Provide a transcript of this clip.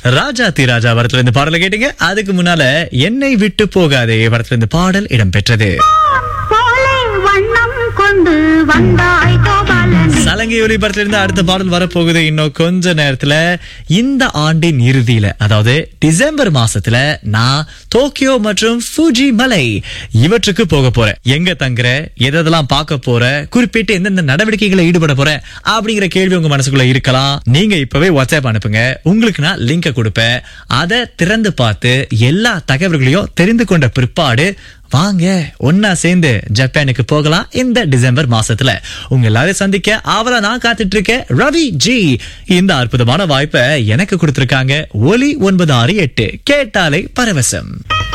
ராஜா தி ராஜா படத்துல இருந்து பாடலை கேட்டீங்க அதுக்கு முன்னால என்னை விட்டு போகாதே படத்துல இருந்து பாடல் இடம்பெற்றது போலே வண்ணம் கொண்டு வந்தாய் கோபாலன் சலங்கை ஒலி படத்துல இருந்து அடுத்த பாடல் வரப்போகுது இன்னும் கொஞ்ச நேரத்துல இந்த ஆண்டின் இறுதியில அதாவது டிசம்பர் மாசத்துல நான் டோக்கியோ மற்றும் ஃபூஜி மலை இவற்றுக்கு போக போறேன் எங்க தங்குற எதெல்லாம் பார்க்க போற குறிப்பிட்டு எந்தெந்த நடவடிக்கைகளை ஈடுபட போறேன் அப்படிங்கிற கேள்வி உங்க மனசுக்குள்ள இருக்கலாம் நீங்க இப்பவே வாட்ஸ்அப் அனுப்புங்க உங்களுக்கு நான் லிங்க கொடுப்பேன் அதை திறந்து பார்த்து எல்லா தகவல்களையும் தெரிந்து கொண்ட பிற்பாடு வாங்க ஒன்னா சேர்ந்து ஜப்பானுக்கு போகலாம் இந்த டிசம்பர் மாசத்துல உங்க எல்லாரையும் சந்திக்க ஆவலா நான் காத்துட்டு இருக்கேன் ரவி ஜி இந்த அற்புதமான வாய்ப்பை எனக்கு கொடுத்திருக்காங்க ஒலி ஒன்பது ஆறு எட்டு கேட்டாலே பரவசம்